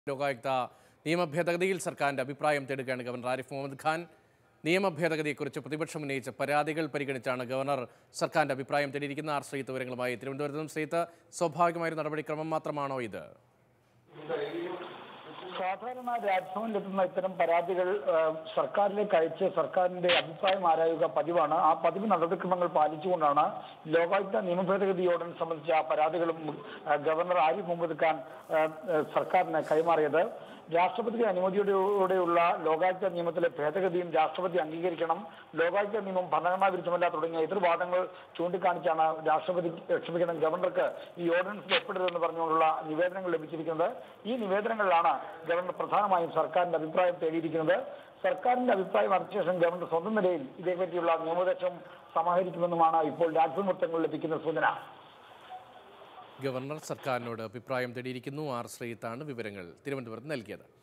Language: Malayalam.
ലോകായുക്ത നിയമ ഭേദഗതിയിൽ സർക്കാരിന്റെ അഭിപ്രായം തേടുകയാണ് ഗവർണർ ആരിഫ് മുഹമ്മദ് ഖാൻ നിയമ ഭേദഗതിയെക്കുറിച്ച് പ്രതിപക്ഷം ഉന്നയിച്ച പരാതികൾ പരിഗണിച്ചാണ് ഗവർണർ സർക്കാരിന്റെ അഭിപ്രായം തേടിയിരിക്കുന്ന ആർ ശ്രീത്ത് വിവരങ്ങളുമായി തിരുവനന്തപുരത്ത് നിന്നും ശ്രീത്ത് സ്വാഭാവികമായ ഒരു നടപടിക്രമം മാത്രമാണോ ഇത് സാധാരണ രാജ്ഭവനിലെത്തുന്ന ഇത്തരം പരാതികൾ ആ, സർക്കാരിലേക്ക് അയച്ച് സർക്കാരിന്റെ അഭിപ്രായം ആരായുക പതിവാണ് ആ പതിവ് നടപടിക്രമങ്ങൾ പാലിച്ചുകൊണ്ടാണ് ലോകായുക്ത നിയമ ഭേദഗതി ഓർഡിനൻസ് സംബന്ധിച്ച പരാതികളും ആ, ഗവർണർ ആരിഫ് മുഹമ്മദ് ഖാൻ ആ, ആ, സർക്കാരിന് കൈമാറിയത് രാഷ്ട്രപതിയുടെ അനുമതിയോടെയുള്ള ലോകായുക്ത നിയമത്തിലെ ഭേദഗതിയും രാഷ്ട്രപതി അംഗീകരിക്കണം ലോകായുക്ത നിയമം ഭരണഘടനാ വിരുദ്ധമല്ല തുടങ്ങിയ എതിർവാദങ്ങൾ ചൂണ്ടിക്കാണിച്ചാണ് രാഷ്ട്രപതി ക്ഷമിക്കണം ഗവർണർക്ക് ഈ ഓർഡിനൻസിൽ ഒപ്പിടരുതെന്ന് പറഞ്ഞുകൊണ്ടുള്ള നിവേദനങ്ങൾ ലഭിച്ചിരിക്കുന്നത് ഈ നിവേദനങ്ങളിലാണ് ഗവർണർ പ്രധാനമായും സർക്കാരിന്റെ അഭിപ്രായം തേടിയിരിക്കുന്നത് സർക്കാരിന്റെ അഭിപ്രായം അറിഞ്ഞ ശേഷം ഗവർണർ സ്വന്തം നിലയിൽ ഇതേപറ്റിയുള്ള നിയമോപദേശം സമാഹരിക്കുമെന്നുമാണ് ഇപ്പോൾ രാജ്ഭവൃത്തങ്ങൾ ലഭിക്കുന്ന സൂചന ഗവർണർ സർക്കാരിനോട് അഭിപ്രായം തേടിയിരിക്കുന്നു ആർ ശ്രീത്താണ് വിവരങ്ങൾ തിരുവനന്തപുരത്ത് നൽകിയത്